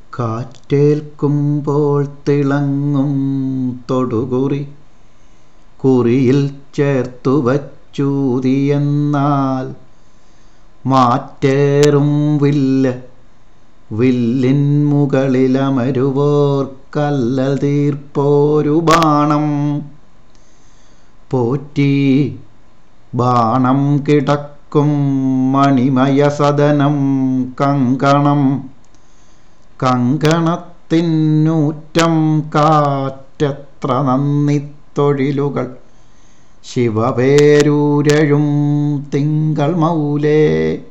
കാറ്റേൽക്കുമ്പോൾ തിളങ്ങും തൊടുകുറി കുറിയിൽ ചേർത്തു വച്ചൂതിയെന്നാൽ മാറ്റേറും വില്ല് വില്ലിൻ മുകളിലമരുവോർ കല്ലൽ തീർപ്പോരു ബാണം പോറ്റി ബാണം കിടക്കും മണിമയ സദനം കങ്കണം കങ്കണത്തിനൂറ്റം കാറ്റെത്ര നന്ദിത്തൊഴിലുകൾ ശിവപേരൂരഴും തിങ്കൾ മൗലേ